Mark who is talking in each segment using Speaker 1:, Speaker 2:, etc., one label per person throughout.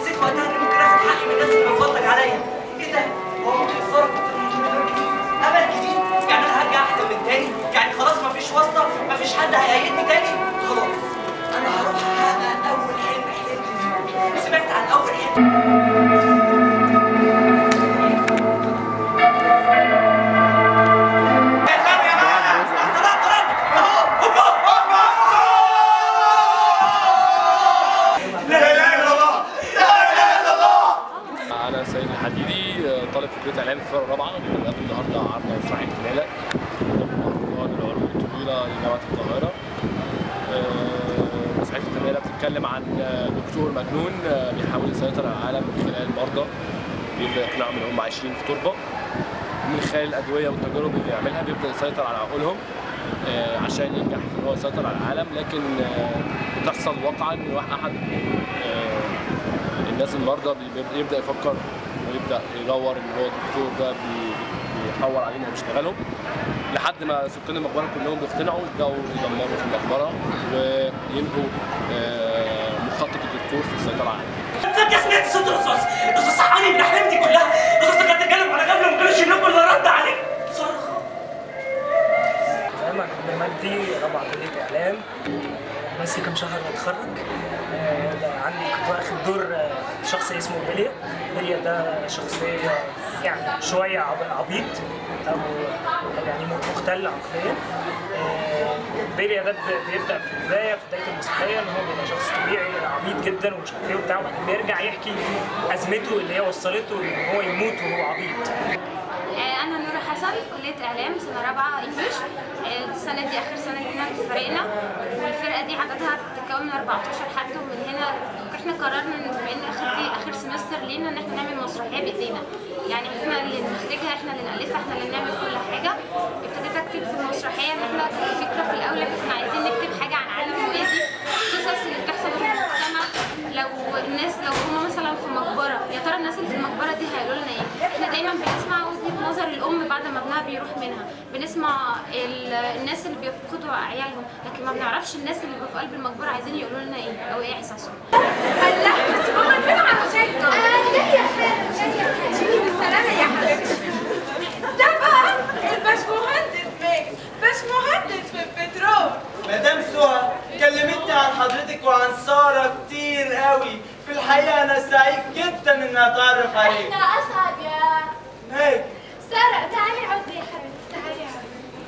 Speaker 1: حسيت وقتها اني ممكن اخد حقي من الناس اللي بتفضل عليا ايه ده هو ممكن يصرف في مليون جديد امل جديد يعني انا هرجع احلم من تاني يعني خلاص مفيش واسطه مفيش حد هيأيدني تاني خلاص انا هروح احقق اول حلم حلمت فيه سمعت عن اول حلم
Speaker 2: انا سيد الحديدي آه، طالب في كليه اعلام في الفرقه الرابعه بنقابل النهارده عرض مسرحيه فلالة مهرجان العروض الطويله لجامعه القاهره آه، مسرحيه فلالة بتتكلم عن آه، دكتور مجنون آه، بيحاول يسيطر على العالم من خلال المرضى بيبدا يقنعهم ان هم عايشين في تربه من خلال الادويه والتجارب اللي بيعملها بيبدا يسيطر على عقولهم آه، عشان ينجح في ان هو يسيطر على العالم لكن آه، بتحصل واقعا ان واحد احد آه، الناس المرضى بي- يبدا يفكر ويبدا يدور ان هو الدكتور ده بي- بيحور عليهم وبيشتغلهم لحد ما سكان المقبره كلهم بيقتنعوا يبداوا يدمروا في المقبره وينهوا آه، مخطط الدكتور في السيطره عليها
Speaker 1: فجأة سمعت صوت رصاص رصاص صحاني من أحلامتي كلها رصاص كانت بتتكلم على غفلة وما كانوش يناموا إلا رد عليه صرخة
Speaker 3: أنا عبد مجدي رابعة كلية إعلام بس كام شهر واتخرج آه، عندي كنت واخد دور آه، شخص اسمه بليا بليا ده شخصية يعني شوية عب- عبيط أو يعني مختل عقليا آه، بليا ده ب- بيبدأ في البداية في بداية المسرحية إن هو بيبقى شخص طبيعي عبيط جدا ومش عارف إيه وبتاع وبعدين بيرجع يحكي أزمته اللي هي وصلته إن هو يموت وهو عبيط
Speaker 4: آه، أنا نورة حسن كلية إعلام سنة رابعة إنجلش آه، السنة دي آخر سنة لينا في فريقنا والفرقة دي عددها بتتكون من 14 حد ومن هنا إحنا قررنا إن بما إن آخر دي آخر سمستر لينا إن إحنا نعمل مسرحية بإيدينا يعني إحنا اللي نخرجها إحنا اللي نألفها إحنا اللي نعمل كل حاجة ابتديت أكتب في المسرحية إن إحنا كانت الفكرة في الأول إن إحنا عايزين نكتب حاجة عن عالم موازي قصص اللي بتحصل في المجتمع لو الناس لو هم مثلا في مقبره يا ترى الناس اللي في المقبره دي هيقولوا لنا ايه احنا دايما بنسمع وجهه نظر الام بعد ما ابنها بيروح منها بنسمع ال- الناس اللي بيفقدوا عيالهم لكن ما بنعرفش الناس اللي بيبقوا في قلب المقبره عايزين يقولوا لنا ايه او ايه احساسهم
Speaker 5: ده بقى الباشمهندس ماجد باشمهندس في البترول
Speaker 6: مدام سهى كلمتني عن حضرتك وعن سارة كتير قوي في الحقيقة أنا سعيد جدا إني أتعرف عليك
Speaker 7: احنا اسعد يا
Speaker 6: هيك
Speaker 7: سارة تعالي عودي يا حبيبتي تعالي عودي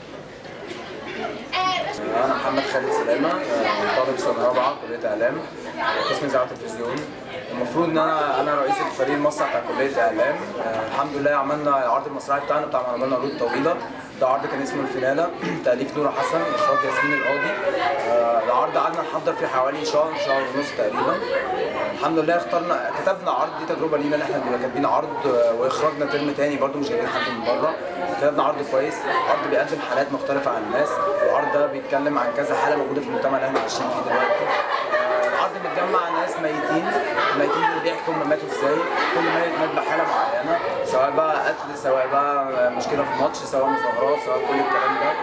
Speaker 7: آه، بس-
Speaker 8: انا محمد خالد سلامه آه، طالب سنه رابعه كليه اعلام قسم اذاعه التلفزيون المفروض ان انا انا رئيس الفريق المسرح بتاع كليه اعلام آه، الحمد لله عملنا العرض المسرحي بتاعنا بتاع مهرجان عروض طويله ده عرض كان اسمه الفنانه تاليف نوره حسن اخراج ياسمين القاضي آه، العرض قعدنا نحضر فيه حوالي شهر شهر ونص تقريبا آه، الحمد لله اخترنا كتبنا عرض دي تجربه لينا ان احنا بنبقى كاتبين عرض آه، واخراجنا ترم تاني برضو مش جايبين حد من بره كتبنا عرض كويس عرض بيقدم حالات مختلفه عن الناس العرض ده بيتكلم عن كذا حاله موجوده في المجتمع اللي احنا عايشين فيه دلوقتي آه، العرض بتجمع ناس ميتين الميتين دول بيحكوا هم ماتوا ازاي كل ميت مات بحاله معينه سواء بقى قتل سواء بقى مشكله في ماتش سواء مظاهرات سواء كل الكلام ده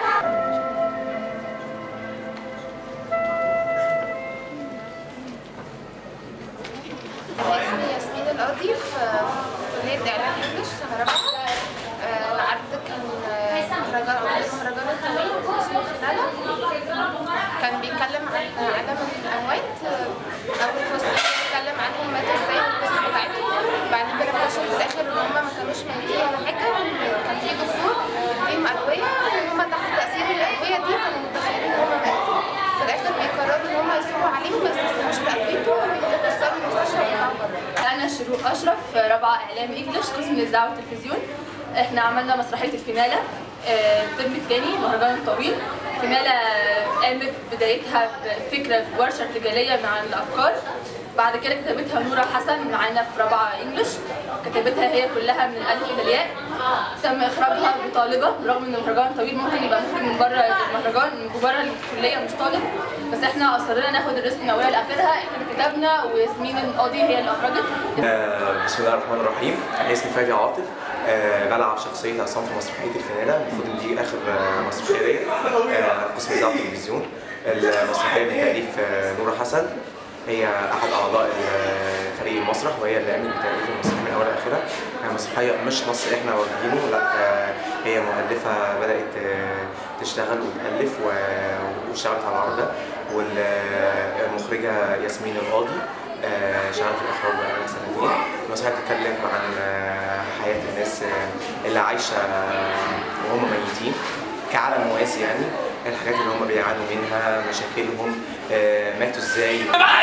Speaker 9: اسمي ياسمين القاضي في كلية إعلام إنجلش سنة رابعة آه، العرض كان آه، مهرجان مهرجان الطويل اسمه خلالة كان بيتكلم عن عدم الأموات آه، أول فصل بيتكلم عنهم ماتوا ازاي والقصص بتاعتهم بعدين بنكتشف في الآخر إن هما ما كانوش ميتين ولا حاجة كان في دكتور بيديهم أدوية وإن هما تحت تأثير الأدوية دي كانوا متخيلين إن هما ماتوا في الآخر بيقرروا إن هما يسيبوا عليهم ما يستسلموش لأدويته ويكسروا المستشفى ويطلعوا بره
Speaker 10: أنا شروق أشرف رابعة إعلام إنجلش قسم الإذاعة والتلفزيون إحنا عملنا مسرحية الفنالة آه، الترم الثاني مهرجان الطويل فنالة قامت بدايتها بفكرة في ورشة ارتجالية مع الأفكار بعد كده كتبتها نورة حسن معانا في رابعة إنجلش كتبتها هي كلها من الألف إلى الياء تم إخراجها بطالبة رغم إن المهرجان طويل ممكن يبقى مخرج من بره المهرجان من بره الكلية مش طالب بس إحنا أصرينا ناخد الريسك من أولها لآخرها إحنا اللي كتبنا وياسمين القاضي هي اللي أخرجت
Speaker 11: آه، بسم الله الرحمن الرحيم انا اسمي فادي عاطف آه، بلعب شخصية عصام في مسرحية الفنانة المفروض ان دي اخر آه، مسرحية ليا آه، في قسم اذاعة التلفزيون المسرحية من تأليف آه، نورة حسن هي احد اعضاء فريق المسرح وهي اللي قامت بتاليف المسرحيه من اولها لاخرها هي مسرحيه مش نص احنا واخدينه لا آه، هي مؤلفه بدات آه، تشتغل وتالف و- واشتغلت على العرض ده والمخرجه ياسمين القاضي آه، شغاله في الاخراج بقالها سنتين المسرحيه بتتكلم عن آه، حياه الناس آه، اللي عايشه آه، وهم ميتين كعالم موازي يعني الحاجات اللي هم بيعانوا منها مشاكلهم آه، ماتوا ازاي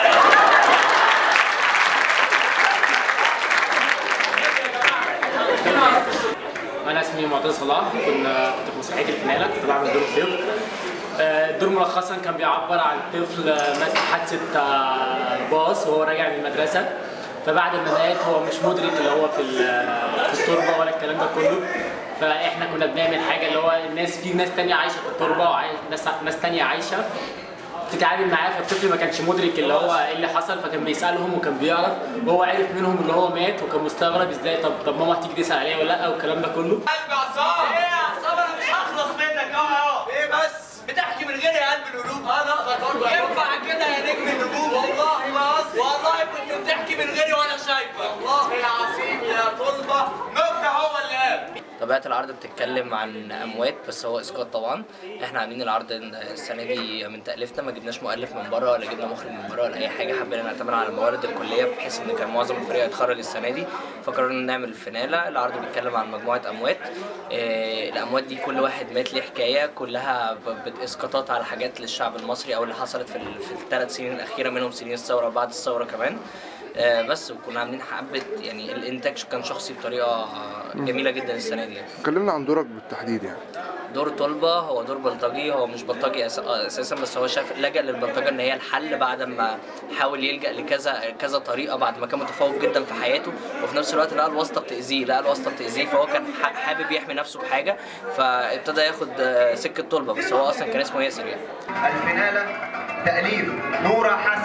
Speaker 12: انا اسمي معتز صلاح كنا كنت في مسرحيه الفنانه كنت بعمل دور طفل آه، الدور ملخصا كان بيعبر عن طفل مات في حادثه آه، باص وهو راجع من المدرسه فبعد ما مات هو مش مدرك اللي هو في ال- في التربه ولا الكلام ده كله فاحنا كنا بنعمل حاجه اللي هو الناس في ناس تانية عايشه في التربه وناس ناس تانية عايشه تتعامل معاه فالطفل ما كانش مدرك اللي هو ايه اللي حصل فكان بيسالهم وكان بيعرف وهو عرف منهم اللي هو مات وكان مستغرب ازاي طب طب ماما هتيجي تسال عليه ولا لا والكلام ده كله
Speaker 1: قلب عصام ايه يا عصام انا مش هخلص منك اهو اهو ايه بس بتحكي من غير يا قلب القلوب انا اقدر برضه ينفع كده يا نجم النجوم والله ما قصدي والله كنت بتحكي من غيري وانا شايفه والله العظيم يا طلبه نكته هو اللي قال
Speaker 13: طبيعة العرض بتتكلم عن أموات بس هو إسقاط طبعا إحنا عاملين العرض السنة دي من تأليفنا ما جبناش مؤلف من بره ولا جبنا مخرج من بره ولا أي حاجة حبينا نعتمد على الموارد الكلية بحيث إن كان معظم الفريق هيتخرج السنة دي فقررنا نعمل فينالة العرض بيتكلم عن مجموعة أموات إيه الأموات دي كل واحد مات ليه حكاية كلها ب- بإسقاطات على حاجات للشعب المصري أو اللي حصلت في, ال- في الثلاث سنين الأخيرة منهم سنين الثورة وبعد الثورة كمان آه، بس وكنا عاملين حبة يعني الإنتاج كان شخصي بطريقة آه، جميلة جدا السنة دي يعني.
Speaker 14: كلمنا عن دورك بالتحديد يعني
Speaker 13: دور طلبة هو دور بلطجي هو مش بلطجي أس- اساسا بس هو شاف لجأ للبلطجة ان هي الحل بعد ما حاول يلجأ لكذا كذا طريقة بعد ما كان متفوق جدا في حياته وفي نفس الوقت لقى الواسطة بتأذيه لقى الواسطة بتأذيه فهو كان ح- حابب يحمي نفسه بحاجة فابتدى ياخد آه، سكة طلبة بس هو اصلا كان اسمه ياسر يعني
Speaker 15: الفنالة تأليف نورة حسن